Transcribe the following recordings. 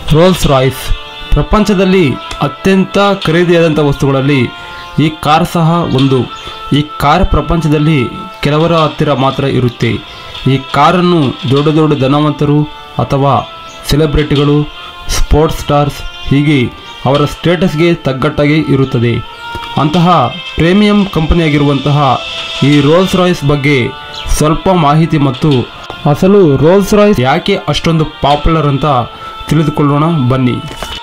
rolls Royce ಪ್ರಪಂಚದಲ್ಲಿ ಅತ್ಯಂತ ಖರೀದಿಯಾದಂಥ ವಸ್ತುಗಳಲ್ಲಿ ಈ ಕಾರ್ ಸಹ ಒಂದು ಈ ಕಾರ್ ಪ್ರಪಂಚದಲ್ಲಿ ಕೆಲವರ ಹತ್ತಿರ ಮಾತ್ರ ಇರುತ್ತೆ ಈ ಕಾರನ್ನು ದೊಡ್ಡ ದೊಡ್ಡ ಧನವಂತರು ಅಥವಾ ಸೆಲೆಬ್ರಿಟಿಗಳು ಸ್ಪೋರ್ಟ್ಸ್ ಸ್ಟಾರ್ಸ್ ಹೀಗೆ ಅವರ ಸ್ಟೇಟಸ್ಗೆ ತಗ್ಗಟ್ಟಾಗಿ ಇರುತ್ತದೆ ಅಂತಹ ಪ್ರೀಮಿಯಂ ಕಂಪನಿಯಾಗಿರುವಂತಹ ಈ ರೋಲ್ಸ್ ರಾಯ್ಸ್ ಬಗ್ಗೆ ಸ್ವಲ್ಪ ಮಾಹಿತಿ ಮತ್ತು ಅಸಲು ರೋಲ್ಸ್ ರಾಯ್ಸ್ ಯಾಕೆ ಅಷ್ಟೊಂದು ಪಾಪ್ಯುಲರ್ ಅಂತ ತಿಳಿದುಕೊಳ್ಳೋಣ ಬನ್ನಿ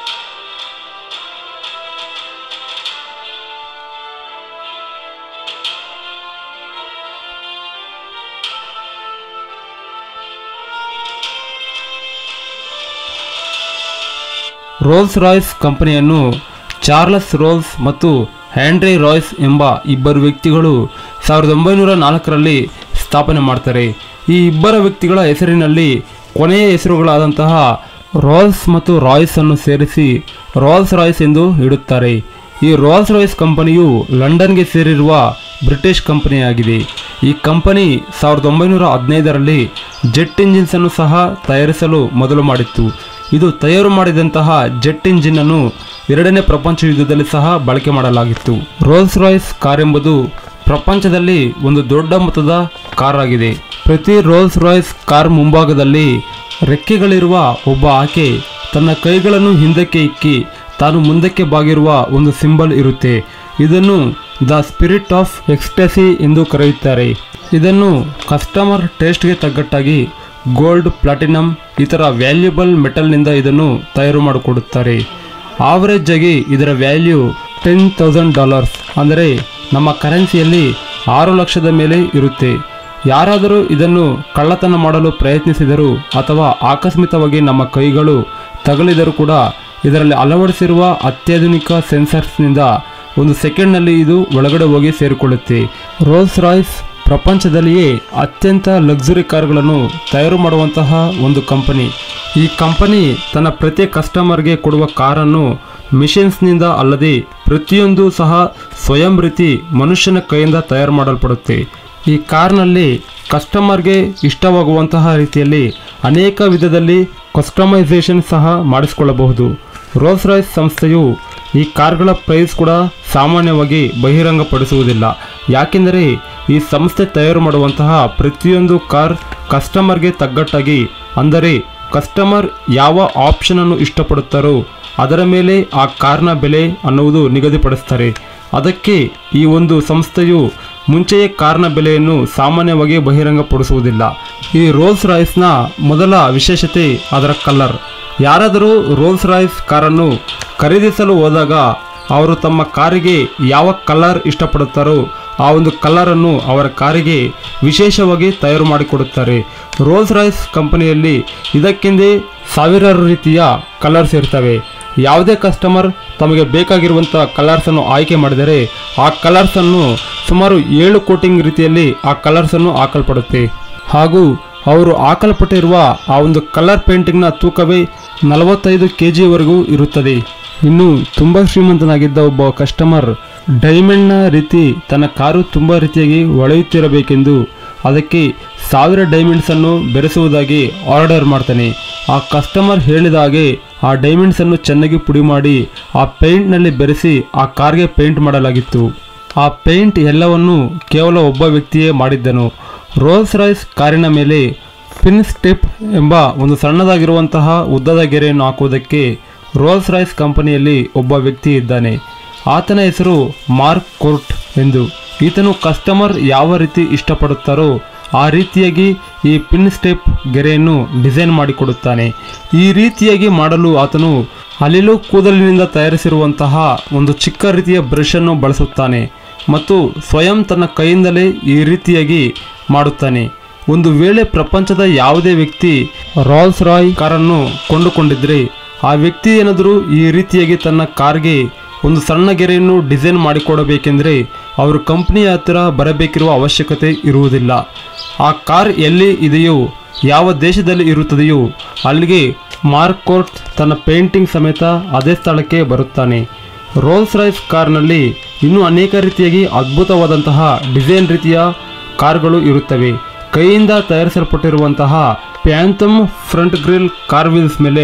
ರೋಲ್ಸ್ ರಾಯ್ಸ್ ಕಂಪನಿಯನ್ನು ಚಾರ್ಲಸ್ ರೋಲ್ಸ್ ಮತ್ತು ಹ್ಯಾಂಡ್ರಿ ರಾಯ್ಸ್ ಎಂಬ ಇಬ್ಬರು ವ್ಯಕ್ತಿಗಳು ಸಾವಿರದ ಒಂಬೈನೂರ ನಾಲ್ಕರಲ್ಲಿ ಸ್ಥಾಪನೆ ಮಾಡ್ತಾರೆ ಈ ಇಬ್ಬರ ವ್ಯಕ್ತಿಗಳ ಹೆಸರಿನಲ್ಲಿ ಕೊನೆಯ ಹೆಸರುಗಳಾದಂತಹ ರೋಲ್ಸ್ ಮತ್ತು ರಾಯ್ಸ್ ಅನ್ನು ಸೇರಿಸಿ ರೋಲ್ಸ್ ರಾಯ್ಸ್ ಎಂದು ಇಡುತ್ತಾರೆ ಈ ರೋಲ್ಸ್ ರಾಯ್ಸ್ ಕಂಪನಿಯು ಲಂಡನ್ಗೆ ಸೇರಿರುವ ಬ್ರಿಟಿಷ್ ಕಂಪನಿಯಾಗಿದೆ ಈ ಕಂಪನಿ ಸಾವಿರದ ಒಂಬೈನೂರ ಹದಿನೈದರಲ್ಲಿ ಜೆಟ್ ಇಂಜಿನ್ಸ್ ಅನ್ನು ಸಹ ತಯಾರಿಸಲು ಮೊದಲು ಮಾಡಿತ್ತು ಇದು ತಯಾರು ಮಾಡಿದಂತಹ ಜೆಟ್ ಇಂಜಿನ್ ಅನ್ನು ಎರಡನೇ ಪ್ರಪಂಚ ಯುದ್ಧದಲ್ಲಿ ಸಹ ಬಳಕೆ ಮಾಡಲಾಗಿತ್ತು ರೋಲ್ಸ್ ರಾಯ್ಸ್ ಕಾರ್ ಎಂಬುದು ಪ್ರಪಂಚದಲ್ಲಿ ಒಂದು ದೊಡ್ಡ ಮೊತ್ತದ ಕಾರ್ ಆಗಿದೆ ಪ್ರತಿ ರೋಲ್ಸ್ ರಾಯ್ಸ್ ಕಾರ್ ಮುಂಭಾಗದಲ್ಲಿ ರೆಕ್ಕೆಗಳಿರುವ ಒಬ್ಬ ಆಕೆ ತನ್ನ ಕೈಗಳನ್ನು ಹಿಂದಕ್ಕೆ ಇಕ್ಕಿ ತಾನು ಮುಂದಕ್ಕೆ ಬಾಗಿರುವ ಒಂದು ಸಿಂಬಲ್ ಇರುತ್ತೆ ಇದನ್ನು ದ ಸ್ಪಿರಿಟ್ ಆಫ್ ಎಕ್ಸ್ಟಸಿ ಎಂದು ಕರೆಯುತ್ತಾರೆ ಇದನ್ನು ಕಸ್ಟಮರ್ ಟೇಸ್ಟ್ಗೆ ತಗ್ಗಟ್ಟಾಗಿ ಗೋಲ್ಡ್ ಪ್ಲಾಟಿನಮ್ ಇತರ ವ್ಯಾಲ್ಯೂಬಲ್ ಮೆಟಲ್ನಿಂದ ಇದನ್ನು ತಯಾರು ಮಾಡಿಕೊಡುತ್ತಾರೆ ಆವರೇಜ್ ಆಗಿ ಇದರ ವ್ಯಾಲ್ಯೂ ಟೆನ್ ತೌಸಂಡ್ ಡಾಲರ್ಸ್ ಅಂದರೆ ನಮ್ಮ ಕರೆನ್ಸಿಯಲ್ಲಿ ಆರು ಲಕ್ಷದ ಮೇಲೆ ಇರುತ್ತೆ ಯಾರಾದರೂ ಇದನ್ನು ಕಳ್ಳತನ ಮಾಡಲು ಪ್ರಯತ್ನಿಸಿದರೂ ಅಥವಾ ಆಕಸ್ಮಿಕವಾಗಿ ನಮ್ಮ ಕೈಗಳು ತಗಲಿದರೂ ಕೂಡ ಇದರಲ್ಲಿ ಅಳವಡಿಸಿರುವ ಅತ್ಯಾಧುನಿಕ ಸೆನ್ಸರ್ಸ್ನಿಂದ ಒಂದು ಸೆಕೆಂಡ್ನಲ್ಲಿ ಇದು ಒಳಗಡೆ ಹೋಗಿ ಸೇರಿಕೊಳ್ಳುತ್ತೆ ರೋಲ್ಸ್ ರಾಯ್ಸ್ ಪ್ರಪಂಚದಲ್ಲಿಯೇ ಅತ್ಯಂತ ಲಕ್ಸುರಿ ಕಾರ್ಗಳನ್ನು ತಯಾರು ಮಾಡುವಂತಹ ಒಂದು ಕಂಪನಿ ಈ ಕಂಪನಿ ತನ್ನ ಪ್ರತಿ ಕಸ್ಟಮರ್ಗೆ ಕೊಡುವ ಕಾರನ್ನು ಮಿಷನ್ಸ್ನಿಂದ ಅಲ್ಲದೆ ಪ್ರತಿಯೊಂದು ಸಹ ಸ್ವಯಂ ರೀತಿ ಮನುಷ್ಯನ ಕೈಯಿಂದ ತಯಾರು ಮಾಡಲ್ಪಡುತ್ತೆ ಈ ಕಾರ್ನಲ್ಲಿ ಕಸ್ಟಮರ್ಗೆ ಇಷ್ಟವಾಗುವಂತಹ ರೀತಿಯಲ್ಲಿ ಅನೇಕ ವಿಧದಲ್ಲಿ ಕಸ್ಟಮೈಸೇಷನ್ ಸಹ ಮಾಡಿಸಿಕೊಳ್ಳಬಹುದು ರೋಲ್ಸ್ ರಾಯ್ಸ್ ಸಂಸ್ಥೆಯು ಈ ಕಾರ್ಗಳ ಪ್ರೈಸ್ ಕೂಡ ಸಾಮಾನ್ಯವಾಗಿ ಬಹಿರಂಗಪಡಿಸುವುದಿಲ್ಲ ಯಾಕೆಂದರೆ ಈ ಸಂಸ್ಥೆ ತಯಾರು ಮಾಡುವಂತಹ ಪ್ರತಿಯೊಂದು ಕಾರ್ ಕಸ್ಟಮರ್ಗೆ ತಗ್ಗಟ್ಟಾಗಿ ಅಂದರೆ ಕಸ್ಟಮರ್ ಯಾವ ಆಪ್ಷನ್ ಅನ್ನು ಇಷ್ಟಪಡುತ್ತಾರೋ ಅದರ ಮೇಲೆ ಆ ಕಾರ್ನ ಬೆಲೆ ಅನ್ನುವುದು ನಿಗದಿಪಡಿಸ್ತಾರೆ ಅದಕ್ಕೆ ಈ ಒಂದು ಸಂಸ್ಥೆಯು ಮುಂಚೆಯೇ ಕಾರ್ನ ಬೆಲೆಯನ್ನು ಸಾಮಾನ್ಯವಾಗಿ ಬಹಿರಂಗಪಡಿಸುವುದಿಲ್ಲ ಈ ರೋಲ್ಸ್ ರಾಯ್ಸ್ನ ಮೊದಲ ವಿಶೇಷತೆ ಅದರ ಕಲರ್ ಯಾರಾದರೂ ರೋಲ್ಸ್ ರಾಯ್ಸ್ ಕಾರನ್ನು ಖರೀದಿಸಲು ಹೋದಾಗ ಅವರು ತಮ್ಮ ಕಾರಿಗೆ ಯಾವ ಕಲರ್ ಇಷ್ಟಪಡುತ್ತಾರೋ ಆ ಒಂದು ಕಲರನ್ನು ಅವರ ಕಾರಿಗೆ ವಿಶೇಷವಾಗಿ ತಯಾರು ಮಾಡಿಕೊಡುತ್ತಾರೆ ರೋಲ್ಸ್ ರಾಯ್ಸ್ ಕಂಪನಿಯಲ್ಲಿ ಇದಕ್ಕೆಂದೇ ಸಾವಿರಾರು ರೀತಿಯ ಕಲರ್ಸ್ ಇರ್ತವೆ ಯಾವುದೇ ಕಸ್ಟಮರ್ ತಮಗೆ ಬೇಕಾಗಿರುವಂಥ ಕಲರ್ಸನ್ನು ಆಯ್ಕೆ ಮಾಡಿದರೆ ಆ ಕಲರ್ಸನ್ನು ಸುಮಾರು ಏಳು ಕೋಟಿಂಗ್ ರೀತಿಯಲ್ಲಿ ಆ ಕಲರ್ಸನ್ನು ಹಾಕಲ್ಪಡುತ್ತೆ ಹಾಗೂ ಅವರು ಹಾಕಲ್ಪಟ್ಟಿರುವ ಆ ಒಂದು ಕಲರ್ ಪೇಂಟಿಂಗ್ನ ತೂಕವೇ ನಲವತ್ತೈದು ಕೆ ಜಿವರೆಗೂ ಇರುತ್ತದೆ ಇನ್ನು ತುಂಬ ಶ್ರೀಮಂತನಾಗಿದ್ದ ಒಬ್ಬ ಕಸ್ಟಮರ್ ಡೈಮಂಡ್ನ ರೀತಿ ತನ್ನ ಕಾರು ತುಂಬ ರೀತಿಯಾಗಿ ಹೊಳೆಯುತ್ತಿರಬೇಕೆಂದು ಅದಕ್ಕೆ ಸಾವಿರ ಡೈಮಂಡ್ಸನ್ನು ಬೆರೆಸುವುದಾಗಿ ಆರ್ಡರ್ ಮಾಡ್ತಾನೆ ಆ ಕಸ್ಟಮರ್ ಹೇಳಿದ ಹಾಗೆ ಆ ಡೈಮಂಡ್ಸನ್ನು ಚೆನ್ನಾಗಿ ಪುಡಿ ಮಾಡಿ ಆ ಪೇಂಟ್ನಲ್ಲಿ ಬೆರೆಸಿ ಆ ಕಾರ್ಗೆ ಪೇಂಟ್ ಮಾಡಲಾಗಿತ್ತು ಆ ಪೇಂಟ್ ಎಲ್ಲವನ್ನು ಕೇವಲ ಒಬ್ಬ ವ್ಯಕ್ತಿಯೇ ಮಾಡಿದ್ದನು ರೋಲ್ಸ್ ರಾಯ್ಸ್ ಕಾರಿನ ಮೇಲೆ ಪಿನ್ ಸ್ಟೆಪ್ ಎಂಬ ಒಂದು ಸಣ್ಣದಾಗಿರುವಂತಹ ಉದ್ದದ ಗೆರೆಯನ್ನು ಹಾಕುವುದಕ್ಕೆ ರೋಲ್ಸ್ ರಾಯ್ಸ್ ಕಂಪನಿಯಲ್ಲಿ ಒಬ್ಬ ವ್ಯಕ್ತಿ ಇದ್ದಾನೆ ಆತನ ಹೆಸರು ಮಾರ್ಕ್ ಕೋರ್ಟ್ ಎಂದು ಈತನು ಕಸ್ಟಮರ್ ಯಾವ ರೀತಿ ಇಷ್ಟಪಡುತ್ತಾರೋ ಆ ರೀತಿಯಾಗಿ ಈ ಪಿನ್ ಸ್ಟೆಪ್ ಗೆರೆಯನ್ನು ಡಿಸೈನ್ ಮಾಡಿಕೊಡುತ್ತಾನೆ ಈ ರೀತಿಯಾಗಿ ಮಾಡಲು ಆತನು ಅಲಿಲು ಕೂದಲಿನಿಂದ ತಯಾರಿಸಿರುವಂತಹ ಒಂದು ಚಿಕ್ಕ ರೀತಿಯ ಬ್ರಷ್ ಅನ್ನು ಬಳಸುತ್ತಾನೆ ಮತ್ತು ಸ್ವಯಂ ತನ್ನ ಕೈಯಿಂದಲೇ ಈ ರೀತಿಯಾಗಿ ಮಾಡುತ್ತಾನೆ ಒಂದು ವೇಳೆ ಪ್ರಪಂಚದ ಯಾವುದೇ ವ್ಯಕ್ತಿ ರಾಲ್ಸ್ ರಾಯ್ ಕಾರನ್ನು ಕೊಂಡುಕೊಂಡಿದ್ರೆ ಆ ವ್ಯಕ್ತಿ ಏನಾದರೂ ಈ ರೀತಿಯಾಗಿ ತನ್ನ ಕಾರ್ಗೆ ಒಂದು ಸಣ್ಣ ಗೆರೆಯನ್ನು ಡಿಸೈನ್ ಮಾಡಿಕೊಡಬೇಕೆಂದರೆ ಅವರು ಕಂಪ್ನಿಯ ಹತ್ತಿರ ಬರಬೇಕಿರುವ ಅವಶ್ಯಕತೆ ಇರುವುದಿಲ್ಲ ಆ ಕಾರ್ ಎಲ್ಲಿ ಇದೆಯೋ ಯಾವ ದೇಶದಲ್ಲಿ ಇರುತ್ತದೆಯೋ ಅಲ್ಲಿಗೆ ಮಾರ್ಕೋರ್ಟ್ ತನ್ನ ಪೇಂಟಿಂಗ್ ಸಮೇತ ಅದೇ ಸ್ಥಳಕ್ಕೆ ಬರುತ್ತಾನೆ ರೋಲ್ಸ್ ರಾಯ್ಸ್ ಕಾರ್ನಲ್ಲಿ ಇನ್ನೂ ಅನೇಕ ರೀತಿಯಾಗಿ ಅದ್ಭುತವಾದಂತಹ ಡಿಸೈನ್ ರೀತಿಯ ಕಾರ್ಗಳು ಇರುತ್ತವೆ ಕೈಯಿಂದ ತಯಾರಿಸಲ್ಪಟ್ಟಿರುವಂತಹ Phantom front grille car wheels ಮೇಲೆ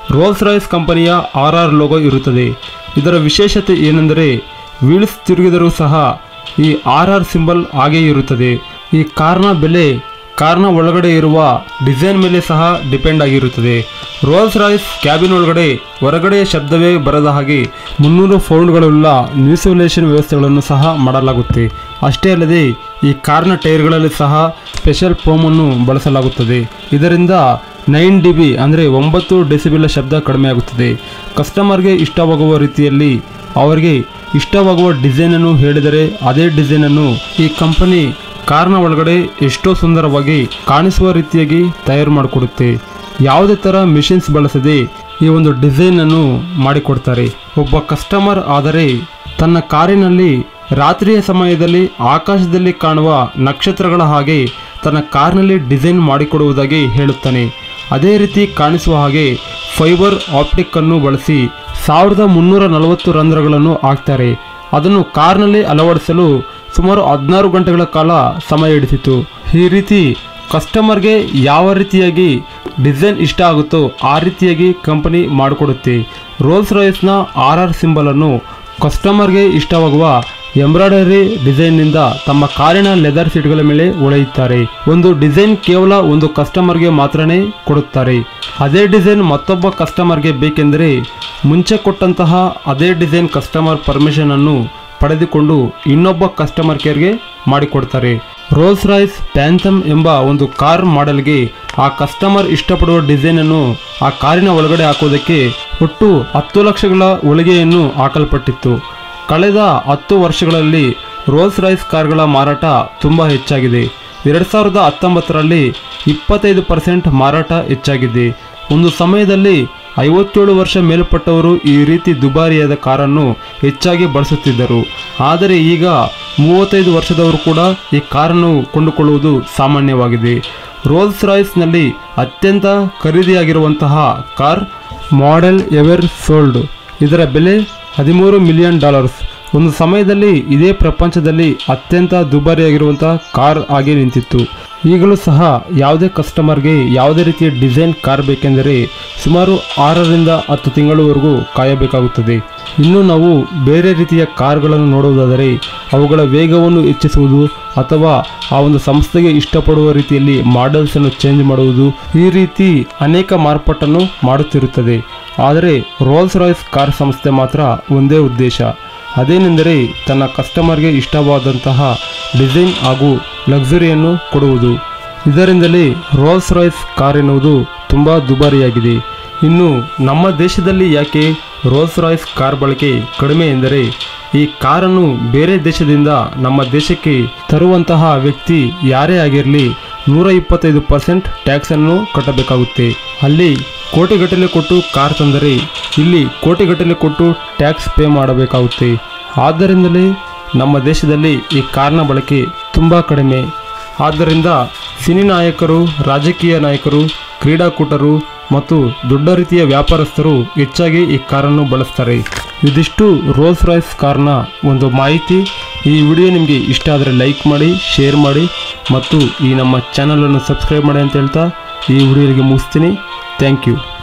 ರೋಲ್ಸ್ ರಾಯ್ಸ್ ಕಂಪನಿಯ ಆರ್ ಆರ್ ಲೋಗೋ ಇರುತ್ತದೆ ಇದರ ವಿಶೇಷತೆ ಏನೆಂದರೆ ವೀಲ್ಸ್ ತಿರುಗಿದರೂ ಸಹ ಈ ಆರ್ ಆರ್ ಸಿಂಬಲ್ ಹಾಗೇ ಇರುತ್ತದೆ ಈ ಕಾರ್ನ ಬೆಲೆ ಕಾರ್ನ ಒಳಗಡೆ ಇರುವ ಡಿಸೈನ್ ಮೇಲೆ ಸಹ ಡಿಪೆಂಡ್ ಆಗಿರುತ್ತದೆ ರೋಲ್ಸ್ ರಾಯ್ಸ್ ಕ್ಯಾಬಿನ್ ಒಳಗಡೆ ಹೊರಗಡೆಯ ಶಬ್ದವೇ ಬರದ ಹಾಗೆ ಮುನ್ನೂರು ಫೌಂಡ್ಗಳುಳ್ಳ ನ್ಯೂಸಿಲೇಷನ್ ವ್ಯವಸ್ಥೆಗಳನ್ನು ಸಹ ಮಾಡಲಾಗುತ್ತೆ ಅಷ್ಟೇ ಅಲ್ಲದೆ ಈ ಕಾರ್ನ ಟೈರ್ಗಳಲ್ಲಿ ಸಹ ಸ್ಪೆಷಲ್ ಫೋಮನ್ನು ಬಳಸಲಾಗುತ್ತದೆ ಇದರಿಂದ ನೈನ್ ಡಿ ಬಿ ಅಂದರೆ ಒಂಬತ್ತು ಡೆಸಿಬಿಲ ಶಬ್ದ ಕಡಿಮೆಯಾಗುತ್ತದೆ ಕಸ್ಟಮರ್ಗೆ ಇಷ್ಟವಾಗುವ ರೀತಿಯಲ್ಲಿ ಅವರಿಗೆ ಇಷ್ಟವಾಗುವ ಡಿಸೈನನ್ನು ಹೇಳಿದರೆ ಅದೇ ಡಿಸೈನನ್ನು ಈ ಕಂಪನಿ ಕಾರ್ನ ಒಳಗಡೆ ಎಷ್ಟೋ ಸುಂದರವಾಗಿ ಕಾಣಿಸುವ ರೀತಿಯಾಗಿ ತಯಾರು ಮಾಡಿಕೊಡುತ್ತೆ ಯಾವುದೇ ಥರ ಮಿಷಿನ್ಸ್ ಬಳಸದೆ ಈ ಒಂದು ಡಿಸೈನನ್ನು ಮಾಡಿಕೊಡ್ತಾರೆ ಒಬ್ಬ ಕಸ್ಟಮರ್ ಆದರೆ ತನ್ನ ಕಾರಿನಲ್ಲಿ ರಾತ್ರಿಯ ಸಮಯದಲ್ಲಿ ಆಕಾಶದಲ್ಲಿ ಕಾಣುವ ನಕ್ಷತ್ರಗಳ ಹಾಗೆ ತನ್ನ ಕಾರ್ನಲ್ಲಿ ಡಿಸೈನ್ ಮಾಡಿಕೊಡುವುದಾಗಿ ಹೇಳುತ್ತಾನೆ ಅದೇ ರೀತಿ ಕಾಣಿಸುವ ಹಾಗೆ ಫೈಬರ್ ಆಪ್ಟಿಕ್ ಅನ್ನು ಬಳಸಿ ಸಾವಿರದ ಮುನ್ನೂರ ನಲವತ್ತು ರಂಧ್ರಗಳನ್ನು ಹಾಕ್ತಾರೆ ಅದನ್ನು ಕಾರ್ನಲ್ಲಿ ಅಳವಡಿಸಲು ಸುಮಾರು ಹದಿನಾರು ಗಂಟೆಗಳ ಕಾಲ ಸಮಯ ಹಿಡಿಸಿತು ಈ ರೀತಿ ಕಸ್ಟಮರ್ಗೆ ಯಾವ ರೀತಿಯಾಗಿ ಡಿಸೈನ್ ಇಷ್ಟ ಆಗುತ್ತೋ ಆ ರೀತಿಯಾಗಿ ಕಂಪನಿ ಮಾಡಿಕೊಡುತ್ತೆ ರೋಲ್ಸ್ ರಾಯ್ಸ್ನ ಆರ್ ಆರ್ ಸಿಂಬಲನ್ನು ಕಸ್ಟಮರ್ಗೆ ಇಷ್ಟವಾಗುವ ಎಂಬ್ರಾಯ್ಡರಿ ಡಿಸೈನ್ನಿಂದ ತಮ್ಮ ಕಾರಿನ ಲೆದರ್ ಸೀಟ್ಗಳ ಮೇಲೆ ಹೊಳೆಯುತ್ತಾರೆ ಒಂದು ಡಿಸೈನ್ ಕೇವಲ ಒಂದು ಕಸ್ಟಮರ್ಗೆ ಮಾತ್ರನೇ ಕೊಡುತ್ತಾರೆ ಅದೇ ಡಿಸೈನ್ ಮತ್ತೊಬ್ಬ ಕಸ್ಟಮರ್ಗೆ ಬೇಕೆಂದರೆ ಮುಂಚೆ ಕೊಟ್ಟಂತಹ ಅದೇ ಡಿಸೈನ್ ಕಸ್ಟಮರ್ ಪರ್ಮಿಷನ್ ಅನ್ನು ಪಡೆದುಕೊಂಡು ಇನ್ನೊಬ್ಬ ಕಸ್ಟಮರ್ ಕೇರ್ಗೆ ಮಾಡಿಕೊಡ್ತಾರೆ ರೋಲ್ಸ್ ರಾಯ್ಸ್ ಪ್ಯಾಂಥಮ್ ಎಂಬ ಒಂದು ಕಾರ್ ಮಾಡೆಲ್ಗೆ ಆ ಕಸ್ಟಮರ್ ಇಷ್ಟಪಡುವ ಡಿಸೈನ್ ಅನ್ನು ಆ ಕಾರಿನ ಒಳಗಡೆ ಹಾಕೋದಕ್ಕೆ ಒಟ್ಟು ಹತ್ತು ಲಕ್ಷಗಳ ಉಳಿಗೆಯನ್ನು ಹಾಕಲ್ಪಟ್ಟಿತ್ತು ಕಳೆದ ಹತ್ತು ವರ್ಷಗಳಲ್ಲಿ ರೋಲ್ಸ್ ರಾಯ್ಸ್ ಕಾರ್ಗಳ ಮಾರಾಟ ತುಂಬ ಹೆಚ್ಚಾಗಿದೆ ಎರಡು ಸಾವಿರದ ಹತ್ತೊಂಬತ್ತರಲ್ಲಿ ಇಪ್ಪತ್ತೈದು ಪರ್ಸೆಂಟ್ ಮಾರಾಟ ಹೆಚ್ಚಾಗಿದೆ ಒಂದು ಸಮಯದಲ್ಲಿ ಐವತ್ತೇಳು ವರ್ಷ ಮೇಲ್ಪಟ್ಟವರು ಈ ರೀತಿ ದುಬಾರಿಯಾದ ಕಾರನ್ನು ಹೆಚ್ಚಾಗಿ ಬಳಸುತ್ತಿದ್ದರು ಆದರೆ ಈಗ ಮೂವತ್ತೈದು ವರ್ಷದವರು ಕೂಡ ಈ ಕಾರನ್ನು ಕೊಂಡುಕೊಳ್ಳುವುದು ಸಾಮಾನ್ಯವಾಗಿದೆ ರೋಲ್ಸ್ ರಾಯ್ಸ್ನಲ್ಲಿ ಅತ್ಯಂತ ಖರೀದಿಯಾಗಿರುವಂತಹ ಕಾರ್ ಮಾಡೆಲ್ ಎವರ್ ಸೋಲ್ಡ್ ಇದರ ಬೆಲೆ ಹದಿಮೂರು ಮಿಲಿಯನ್ ಡಾಲರ್ಸ್ ಒಂದು ಸಮಯದಲ್ಲಿ ಇದೇ ಪ್ರಪಂಚದಲ್ಲಿ ಅತ್ಯಂತ ದುಬಾರಿಯಾಗಿರುವಂತಹ ಕಾರ್ ಆಗಿ ನಿಂತಿತ್ತು ಈಗಲೂ ಸಹ ಯಾವುದೇ ಕಸ್ಟಮರ್ಗೆ ಯಾವುದೇ ರೀತಿಯ ಡಿಸೈನ್ ಕಾರ್ ಬೇಕೆಂದರೆ ಸುಮಾರು ಆರರಿಂದ ಹತ್ತು ತಿಂಗಳವರೆಗೂ ಕಾಯಬೇಕಾಗುತ್ತದೆ ಇನ್ನು ನಾವು ಬೇರೆ ರೀತಿಯ ಕಾರ್ಗಳನ್ನು ನೋಡುವುದಾದರೆ ಅವುಗಳ ವೇಗವನ್ನು ಹೆಚ್ಚಿಸುವುದು ಅಥವಾ ಆ ಒಂದು ಸಂಸ್ಥೆಗೆ ಇಷ್ಟಪಡುವ ರೀತಿಯಲ್ಲಿ ಮಾಡೆಲ್ಸನ್ನು ಚೇಂಜ್ ಮಾಡುವುದು ಈ ರೀತಿ ಅನೇಕ ಮಾರ್ಪಾಟನ್ನು ಮಾಡುತ್ತಿರುತ್ತದೆ ಆದರೆ ರೋಲ್ಸ್ ರಾಯ್ಸ್ ಕಾರ್ ಸಂಸ್ಥೆ ಮಾತ್ರ ಒಂದೇ ಉದ್ದೇಶ ಅದೇನೆಂದರೆ ತನ್ನ ಕಸ್ಟಮರ್ಗೆ ಇಷ್ಟವಾದಂತಹ ಡಿಸೈನ್ ಹಾಗೂ ಲಕ್ಸುರಿಯನ್ನು ಕೊಡುವುದು ಇದರಿಂದಲೇ ರೋಲ್ಸ್ ರಾಯ್ಸ್ ಕಾರ್ ಎನ್ನುವುದು ತುಂಬ ದುಬಾರಿಯಾಗಿದೆ ಇನ್ನು ನಮ್ಮ ದೇಶದಲ್ಲಿ ಯಾಕೆ ರೋಲ್ಸ್ ರಾಯ್ಸ್ ಕಾರ್ ಬಳಕೆ ಕಡಿಮೆ ಎಂದರೆ ಈ ಕಾರನ್ನು ಬೇರೆ ದೇಶದಿಂದ ನಮ್ಮ ದೇಶಕ್ಕೆ ತರುವಂತಹ ವ್ಯಕ್ತಿ ಯಾರೇ ಆಗಿರಲಿ ನೂರ ಇಪ್ಪತ್ತೈದು ಪರ್ಸೆಂಟ್ ಟ್ಯಾಕ್ಸನ್ನು ಕಟ್ಟಬೇಕಾಗುತ್ತೆ ಅಲ್ಲಿ ಕೋಟಿಗಟ್ಟಲೆ ಕೊಟ್ಟು ಕಾರ್ ತಂದರೆ ಇಲ್ಲಿ ಕೋಟಿಗಟ್ಟಲೆ ಕೊಟ್ಟು ಟ್ಯಾಕ್ಸ್ ಪೇ ಮಾಡಬೇಕಾಗುತ್ತೆ ಆದ್ದರಿಂದಲೇ ನಮ್ಮ ದೇಶದಲ್ಲಿ ಈ ಕಾರ್ನ ಬಳಕೆ ತುಂಬ ಕಡಿಮೆ ಆದ್ದರಿಂದ ಸಿನಿ ನಾಯಕರು ರಾಜಕೀಯ ನಾಯಕರು ಕ್ರೀಡಾಕೂಟರು ಮತ್ತು ದೊಡ್ಡ ರೀತಿಯ ವ್ಯಾಪಾರಸ್ಥರು ಹೆಚ್ಚಾಗಿ ಈ ಕಾರನ್ನು ಬಳಸ್ತಾರೆ ಇದಿಷ್ಟು ರೋಲ್ಸ್ ರಾಯ್ಸ್ ಕಾರ್ನ ಒಂದು ಮಾಹಿತಿ ಈ ವಿಡಿಯೋ ನಿಮಗೆ ಇಷ್ಟ ಆದರೆ ಲೈಕ್ ಮಾಡಿ ಶೇರ್ ಮಾಡಿ ಮತ್ತು ಈ ನಮ್ಮ ಚಾನಲನ್ನು ಸಬ್ಸ್ಕ್ರೈಬ್ ಮಾಡಿ ಅಂತ ಹೇಳ್ತಾ ಈ ವಿಡಿಯೋಗೆ ಮುಗಿಸ್ತೀನಿ ಥ್ಯಾಂಕ್ ಯು